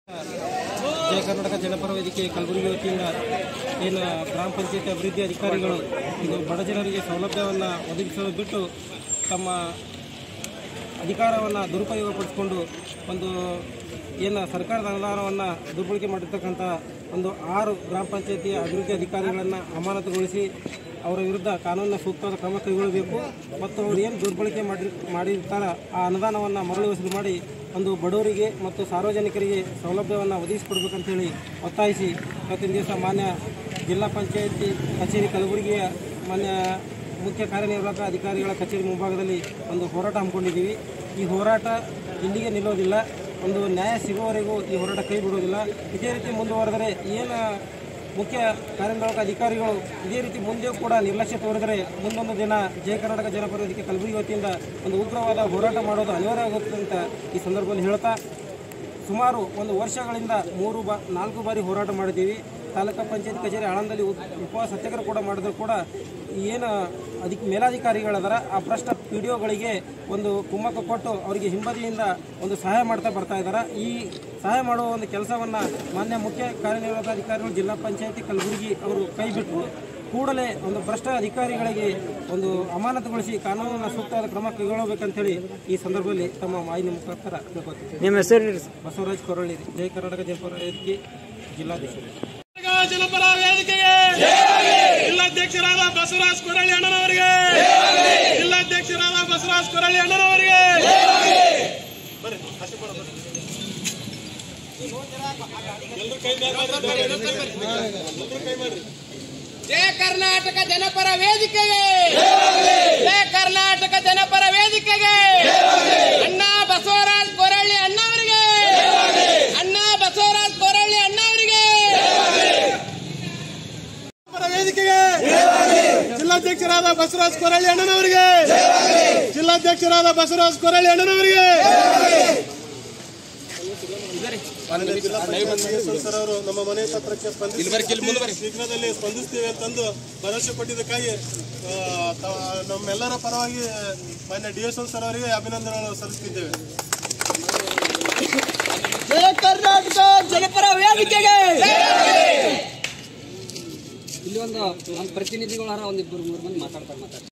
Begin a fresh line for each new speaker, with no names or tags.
ಜಯ ಕರ್ನಾಟಕ ಜನಪರ ವೇದಿಕೆ ಕಲಬುರಗಿ ವತಿಯಿಂದ ಏನು ಗ್ರಾಮ ಪಂಚಾಯತ್ ಅಭಿವೃದ್ಧಿ ಅಧಿಕಾರಿಗಳು ಇದು ಬಡ ಜನರಿಗೆ ಸೌಲಭ್ಯವನ್ನು ಒದಗಿಸಲು ಬಿಟ್ಟು ತಮ್ಮ ಅಧಿಕಾರವನ್ನು ದುರುಪಯೋಗಪಡಿಸಿಕೊಂಡು ಒಂದು ಏನು ಸರ್ಕಾರದ ಅನುದಾನವನ್ನು ದುರ್ಬಳಕೆ ಮಾಡಿರ್ತಕ್ಕಂಥ ಒಂದು ಆರು ಗ್ರಾಮ ಪಂಚಾಯತಿಯ ಅಭಿವೃದ್ಧಿ ಅಧಿಕಾರಿಗಳನ್ನು ಅಮಾನತುಗೊಳಿಸಿ ಅವರ ವಿರುದ್ಧ ಕಾನೂನಿನ ಸೂಕ್ತವಾದ ಕ್ರಮ ಕೈಗೊಳ್ಳಬೇಕು ಮತ್ತು ಅವರು ಏನು ದುರ್ಬಳಕೆ ಮಾಡಿ ಮಾಡಿರ್ತಾರ ಆ ಅನುದಾನವನ್ನು ಮರಳು ವಸೂಲು ಮಾಡಿ ಒಂದು ಬಡವರಿಗೆ ಮತ್ತು ಸಾರ್ವಜನಿಕರಿಗೆ ಸೌಲಭ್ಯವನ್ನು ಒದಗಿಸಿಕೊಡ್ಬೇಕಂತೇಳಿ ಒತ್ತಾಯಿಸಿ ಇವತ್ತಿನ ದಿವಸ ಮಾನ್ಯ ಜಿಲ್ಲಾ ಪಂಚಾಯತಿ ಕಚೇರಿ ಕಲಬುರಗಿಯ ಮಾನ್ಯ ಮುಖ್ಯ ಕಾರ್ಯನಿರ್ವಾಹಕ ಅಧಿಕಾರಿಗಳ ಕಚೇರಿ ಮುಂಭಾಗದಲ್ಲಿ ಒಂದು ಹೋರಾಟ ಹಮ್ಮಿಕೊಂಡಿದ್ದೀವಿ ಈ ಹೋರಾಟ ಇಲ್ಲಿಗೆ ನಿಲ್ಲೋದಿಲ್ಲ ಒಂದು ನ್ಯಾಯ ಸಿಗುವವರೆಗೂ ಈ ಹೋರಾಟ ಕೈ ಬಿಡುವುದಿಲ್ಲ ಇದೇ ರೀತಿ ಮುಂದುವರೆದರೆ ಏನು ಮುಖ್ಯ ಕಾರ್ಯನಿರ್ವಾಹಕ ಅಧಿಕಾರಿಗಳು ಇದೇ ರೀತಿ ಮುಂದೆಯೂ ಕೂಡ ನಿರ್ಲಕ್ಷ್ಯ ತೋರಿದರೆ ಮುಂದೊಂದು ದಿನ ಜಯ ಕರ್ನಾಟಕ ಜನಪರ ವೇದಿಕೆ ಕಲಬುರಗಿ ವತಿಯಿಂದ ಒಂದು ಉಗ್ರವಾದ ಹೋರಾಟ ಮಾಡೋದು ಅನಿವಾರ್ಯ ಆಗುತ್ತೆ ಅಂತ ಈ ಸಂದರ್ಭದಲ್ಲಿ ಹೇಳ್ತಾ ಸುಮಾರು ಒಂದು ವರ್ಷಗಳಿಂದ ಮೂರು ಬಾ ನಾಲ್ಕು ಬಾರಿ ಹೋರಾಟ ಮಾಡಿದ್ದೀವಿ ತಾಲೂಕು ಪಂಚಾಯತ್ ಕಚೇರಿ ಆಳಂದಲ್ಲಿ ಉಪ್- ಉಪವಾಸ ಸತ್ಯಾಗ್ರಹ ಕೂಡ ಮಾಡಿದ್ರು ಕೂಡ ಏನು ಅದಕ್ಕೆ ಮೇಲಾಧಿಕಾರಿಗಳದಾರ ಆ ಭ್ರಷ್ಟ ಪಿ ಡಿ ಒಗಳಿಗೆ ಒಂದು ಕುಮ್ಮಕ್ಕ ಕೊಟ್ಟು ಅವರಿಗೆ ಹಿಂಬದಿಯಿಂದ ಒಂದು ಸಹಾಯ ಮಾಡ್ತಾ ಬರ್ತಾ ಇದ್ದಾರೆ ಈ ಸಹಾಯ ಮಾಡುವ ಒಂದು ಕೆಲಸವನ್ನು ಮಾನ್ಯ ಮುಖ್ಯ ಕಾರ್ಯನಿರ್ವಾಹಕ ಅಧಿಕಾರಿಗಳು ಜಿಲ್ಲಾ ಪಂಚಾಯತಿ ಕಲಬುರಗಿ ಅವರು ಕೈ ಬಿಟ್ಟು ಕೂಡಲೇ ಒಂದು ಭ್ರಷ್ಟ ಅಧಿಕಾರಿಗಳಿಗೆ ಒಂದು ಅಮಾನತುಗೊಳಿಸಿ ಕಾನೂನಿನ ಸೂಕ್ತವಾದ ಕ್ರಮ ಕೈಗೊಳ್ಳಬೇಕಂತೇಳಿ ಈ ಸಂದರ್ಭದಲ್ಲಿ ತಮ್ಮ ಮಾಹಿತಿ ಮುಖಾಂತರ ಕೇಳ್ಕೊತೀನಿ
ನಿಮ್ಮ ಹೆಸರು ಹೇಳಿ ಸರ್.
ಬಸವರಾಜ್ ಕೊರಳ್ಳಿ ಜಯ ಕರ್ನಾಟಕ ಜನಪರ ವೇದಿಕೆ ಜಿಲ್ಲಾಧ್ಯಕ್ಷರು
ಜನಪರ ವೇದಿಕೆಗೆ ಜಿಲ್ಲಾಧ್ಯಕ್ಷರಾದ ಬಸವರಾಜ್ ಕೊರಳ್ಳಿ ಅಣ್ಣನವರಿಗೆ ಜಿಲ್ಲಾಧ್ಯಕ್ಷರಾದ ಬಸವರಾಜ್ ಕೊರಳ್ಳಿ ಅಣ್ಣನವರಿಗೆ ಬರ್ರಿ, ಆಚೆ ಕೊಡು, ಬರ್ರಿ. ಎಲ್ರೂ ಕೈ ಮೇಲೆ ಮಾಡ್ರಿ, ಎಲ್ರೂ ಕೈ ಮಾಡ್ರಿ
ಜಯ ಕರ್ನಾಟಕ ಜನಪರ ವೇದಿಕೆಗೆ ಜಯ ಕರ್ನಾಟಕ ಜನಪರ ವೇದಿಕೆಗೆ ಅಣ್ಣ ಬಸವರಾಜ್ ಕೊರಳ್ಳಿ ಅಣ್ಣವರಿಗೆ ಅಣ್ಣ ಬಸವರಾಜ್ ಕೊರಳ್ಳಿ ಅಣ್ಣವರಿಗೆ
ಜನಪರ ವೇದಿಕೆಗೆ ಜಿಲ್ಲಾಧ್ಯಕ್ಷರಾದ ಬಸವರಾಜ್ ಕೊರಳ್ಳಿ ಅಣ್ಣನವರಿಗೆ ಜಿಲ್ಲಾಧ್ಯಕ್ಷರಾದ ಬಸವರಾಜ್ ಕೊರಳ್ಳಿ ಅಣ್ಣನವರಿಗೆ ಮಾನ್ಯ ಜಿಲ್ಲಾ ಪಂಚಾಯತ್ ಸರ್ ಅವರು ನಮ್ಮ ಮನೆ ಪತ್ರಕ್ಕೆ ಸ್ಪಂದಿಸಿ ಶೀಘ್ರದಲ್ಲಿ ಸ್ಪಂದಿಸ್ತೀವಿ ಅಂತಂದು ಭರವಸೆ ಕೊಟ್ಟಿದ್ದಕ್ಕಾಗಿ ಆ, ತ- ನಮ್ಮೆಲ್ಲರ ಪರವಾಗಿ ಮಾನ್ಯ ಡಿ ಎಸ್ ಸರ್ ಅವರಿಗೆ ಅಭಿನಂದನೆಗಳು ಸಲ್ಲಿಸುತ್ತಿದ್ದೇವೆ
ಜಯ ಕರ್ನಾಟಕ ಜನಪರ ವೇದಿಕೆಗೆ
ಇಲ್ಲಿ ಒಂದು ನಮ್ಮ ಪ್ರತಿನಿಧಿಗಳಾರ ಒಂದಿಬ್ಬರು ಮೂರು ಮಂದಿ ಮಾತಾಡ್ತಾರೆ ಮಾತಾಡ್ತಾರೆ